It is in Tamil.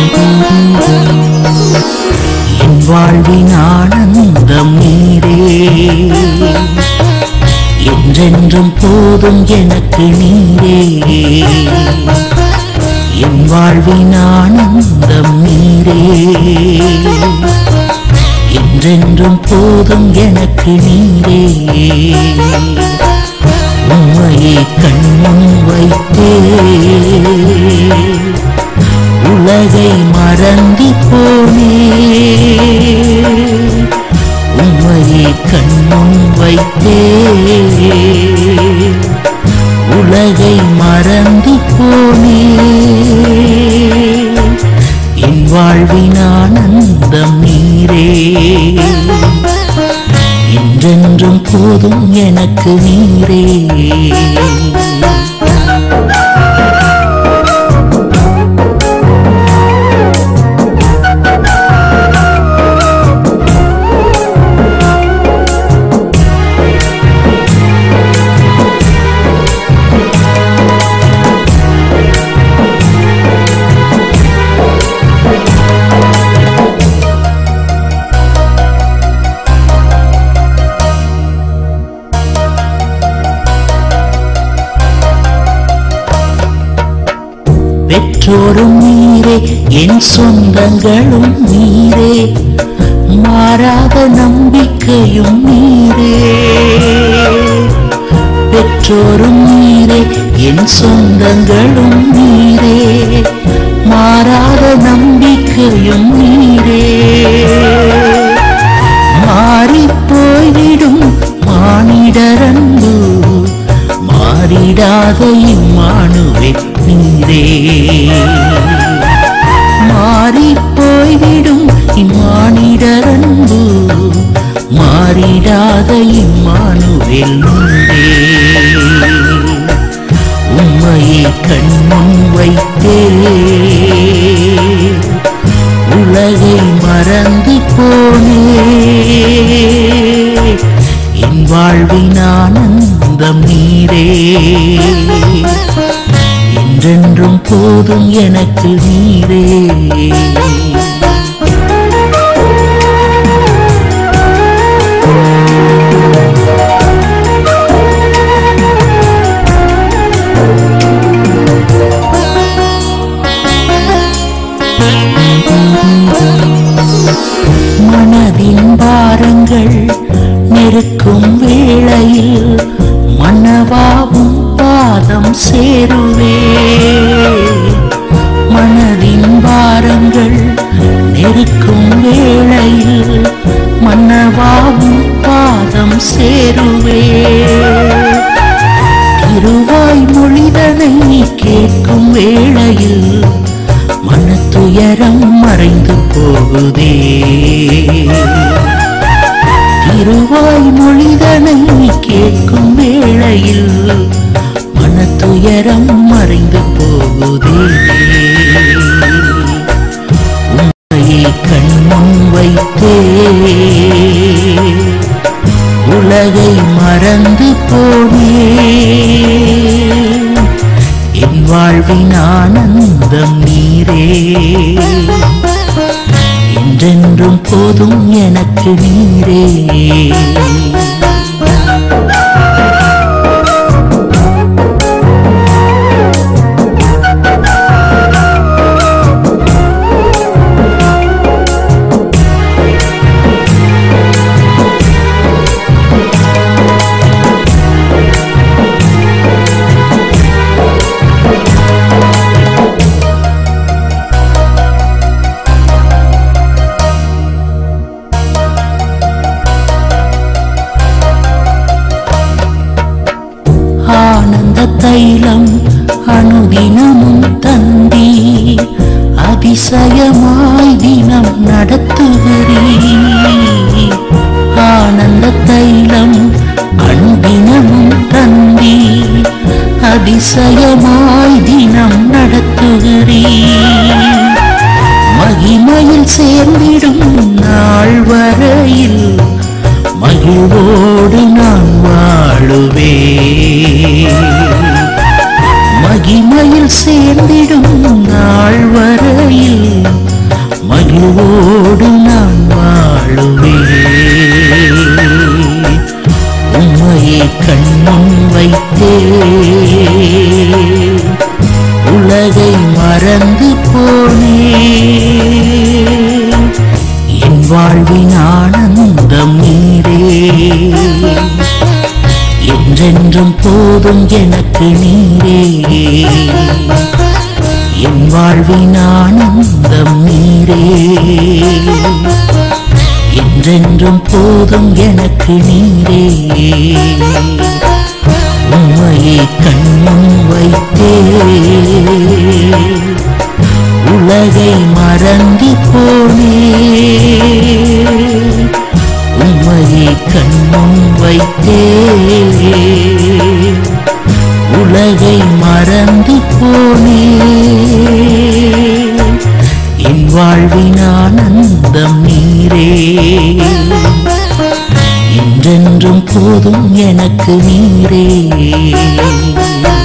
என் வாழ்வின் ஆனந்தம் நீரே என்றென்றும் போதும் எனக்கு நீரே என் வாழ்வின் ஆனந்தம் நீரே என்றென்றும் போதும் எனக்கு நீரே உம்மையை கண்முன் வைத்தே உலகை மறந்து போனே உம்மையை கண்முன் வைத்தே உலகை மறந்து போனே என் வாழ்வின் ஆனந்தம் நீரே என்றென்றும் போதும் எனக்கு நீரே பெற்றோரும் நீரே என் சொந்தங்களும் நீரே மாறாத நம்பிக்கையும் நீரே பெற்றோரும் நீரே என் சொந்தங்களும் நீரே மாறாத நம்பிக்கையும் நீரே மாறிப் போய்விடும் மானிடரன்பு மாறிடாத இம்மானுவே நீரே மாறிப் போய்விடும் இம்மானிடரன்பு மாறிடாத இம்மானுவேல் நீரே உம்மையை கண்முன் வைத்தே உலகை மறந்து போனே என் வாழ்வின் ஆனந்தம் நீரே என்றென்றும் போதும் எனக்கு நீரே மனதின் பாரங்கள் நெருக்கும் வேளையில் மன்னவாவும் பாதம் சேருவே மனதின் பாரங்கள் நெருக்கும் வேளையில் மன்னவாவும் பாதம் சேருவே திருவாய் மொழிதனை கேட்கும் வேளையில் மனத்துயரம் மறைந்து போகுதே திருவாய் மொழிதனை கேட்கும் வேளையில் மனத்துயரம் மறைந்து போகுதே உண்மையை கண்முன் வைத்தே உலகை மறந்து போனே என் வாழ்வின் ஆனந்தம் நீரே என்றென்றும் போதும் எனக்கு நீரே ஆனந்த தைலம் அனுதினமும் தந்தி அதிசயமாய் தினம் நடத்துகிறீ ஆனந்த தைலம் அனுதினமும் தந்தி அதிசயமாய் தினம் நடத்துகிறீ மகிமையில் சேர்ந்திடும் நாள் வரையில் மகிழ்வோடு நான் வாழுவே மகிமையில் சேர்ந்திடும் நாள் வரையில் மறந்து போனேன் என் வாழ்வின் ஆனந்தம் நீரே என்றென்றும் போதும் எனக்கு நீரே என் வாழ்வின் ஆனந்தம் நீரே என்றென்றும் போதும் எனக்கு நீரே உம்மையை கண்முன் வைத்தே உலகை மறந்து போனே உம்மையை கண்முன் வைத்தே உலகை மறந்து போனே என் வாழ்வின் ஆனந்தம் நீரே என்றென்றும் போதும் எனக்கு நீரே